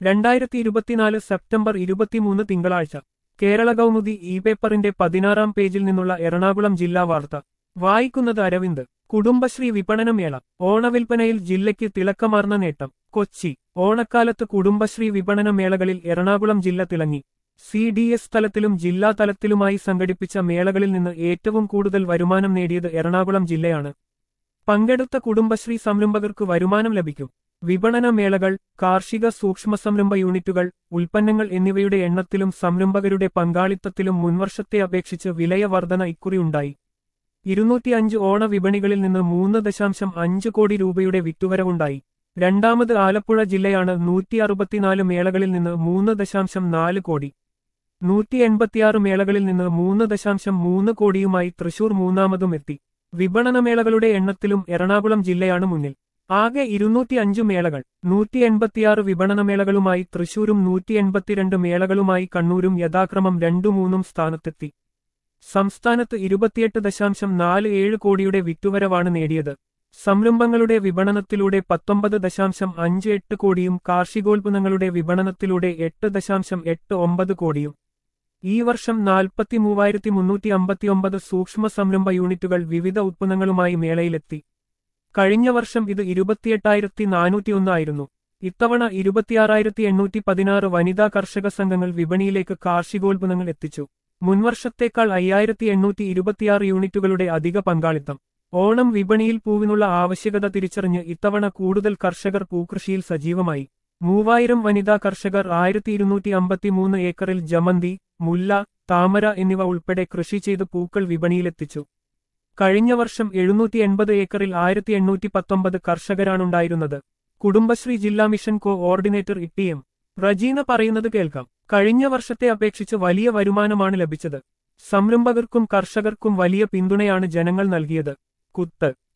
രണ്ടായിരത്തി ഇരുപത്തിനാല് സെപ്റ്റംബർ ഇരുപത്തിമൂന്ന് തിങ്കളാഴ്ച കേരള കൗമുദി ഇ പേപ്പറിന്റെ പതിനാറാം പേജിൽ നിന്നുള്ള എറണാകുളം ജില്ലാ വാർത്ത വായിക്കുന്നത് അരവിന്ദ് കുടുംബശ്രീ വിപണനമേള ഓണവിൽപ്പനയിൽ ജില്ലയ്ക്ക് തിളക്കമാർന്ന നേട്ടം കൊച്ചി ഓണക്കാലത്ത് കുടുംബശ്രീ വിപണന മേളകളിൽ എറണാകുളം ജില്ല തിളങ്ങി സി ഡി എസ് തലത്തിലും ജില്ലാ തലത്തിലുമായി സംഘടിപ്പിച്ച മേളകളിൽ നിന്ന് ഏറ്റവും കൂടുതൽ വരുമാനം നേടിയത് എറണാകുളം ജില്ലയാണ് പങ്കെടുത്ത കുടുംബശ്രീ സംരംഭകർക്ക് വരുമാനം ലഭിക്കും വിപണന മേളകൾ കാർഷിക സൂക്ഷ്മ സംരംഭ യൂണിറ്റുകൾ ഉൽപ്പന്നങ്ങൾ എന്നിവയുടെ എണ്ണത്തിലും സംരംഭകരുടെ പങ്കാളിത്തത്തിലും മുൻവർഷത്തെ അപേക്ഷിച്ച് വിലയ വർധന ഇക്കുറിയുണ്ടായി ഇരുന്നൂറ്റിയഞ്ച് ഓണ വിപണികളിൽ നിന്ന് മൂന്ന് ദശാംശം അഞ്ച് കോടി രൂപയുടെ വിറ്റുവരവുണ്ടായി രണ്ടാമത് ആലപ്പുഴ ജില്ലയാണ് നൂറ്റി അറുപത്തിനാല് മേളകളിൽ നിന്ന് മൂന്ന് ദശാംശം നാല് കോടി നൂറ്റി എൺപത്തിയാറ് മേളകളിൽ നിന്ന് മൂന്ന് ദശാംശം മൂന്ന് കോടിയുമായി തൃശൂർ മൂന്നാമതും എത്തി വിപണനമേളകളുടെ എണ്ണത്തിലും എറണാകുളം ജില്ലയാണ് മുന്നിൽ ആകെ ഇരുന്നൂറ്റി അഞ്ച് മേളകൾ നൂറ്റി എൺപത്തിയാറ് വിപണനമേളകളുമായി തൃശൂരും നൂറ്റി എൺപത്തിരണ്ട് മേളകളുമായി കണ്ണൂരും യഥാക്രമം രണ്ടു മൂന്നും സ്ഥാനത്തെത്തി സംസ്ഥാനത്ത് ഇരുപത്തിയെട്ട് ദശാംശം നാല് ഏഴ് കോടിയുടെ വിറ്റുവരവാണ് നേടിയത് സംരംഭങ്ങളുടെ വിപണനത്തിലൂടെ പത്തൊമ്പത് ദശാംശം അഞ്ച് എട്ട് കോടിയും കാർഷികോൽപ്പന്നങ്ങളുടെ വിപണനത്തിലൂടെ എട്ട് ദശാംശം എട്ട് ഒമ്പത് കോടിയും ഈ വർഷം നാൽപ്പത്തി മൂവായിരത്തി മുന്നൂറ്റി അമ്പത്തിയൊമ്പത് സൂക്ഷ്മ സംരംഭ യൂണിറ്റുകൾ വിവിധ ഉത്പന്നങ്ങളുമായി മേളയിലെത്തി കഴിഞ്ഞ വർഷം ഇത് ഇരുപത്തിയെട്ടായിരത്തി നാനൂറ്റിയൊന്നായിരുന്നു ഇത്തവണ ഇരുപത്തിയാറായിരത്തി എണ്ണൂറ്റി പതിനാറ് വനിതാ കർഷക സംഘങ്ങൾ വിപണിയിലേക്ക് കാർഷികോൽപ്പന്നങ്ങൾ എത്തിച്ചു മുൻവർഷത്തേക്കാൾ അയ്യായിരത്തി എണ്ണൂറ്റി ഇരുപത്തിയാറ് യൂണിറ്റുകളുടെ അധിക പങ്കാളിത്തം ഓണം വിപണിയിൽ പൂവിനുള്ള ആവശ്യകത തിരിച്ചറിഞ്ഞ് ഇത്തവണ കൂടുതൽ കർഷകർ പൂക്കൃഷിയിൽ സജീവമായി മൂവായിരം വനിതാ കർഷകർ ആയിരത്തി ഇരുന്നൂറ്റി അമ്പത്തിമൂന്ന് ഏക്കറിൽ ജമന്തി മുല്ല താമര എന്നിവ ഉൾപ്പെടെ കൃഷി ചെയ്ത് പൂക്കൾ വിപണിയിലെത്തിച്ചു കഴിഞ്ഞ വർഷം എഴുന്നൂറ്റി എൺപത് ഏക്കറിൽ ആയിരത്തി എണ്ണൂറ്റി പത്തൊമ്പത് കർഷകരാണുണ്ടായിരുന്നത് കുടുംബശ്രീ ജില്ലാ മിഷൻ കോ ഓർഡിനേറ്റർ ഇട്ടിഎം റജീന പറയുന്നത് കേൾക്കാം കഴിഞ്ഞ വർഷത്തെ അപേക്ഷിച്ച് വലിയ വരുമാനമാണ് ലഭിച്ചത് സംരംഭകർക്കും കർഷകർക്കും വലിയ പിന്തുണയാണ് ജനങ്ങൾ നൽകിയത് കുത്ത്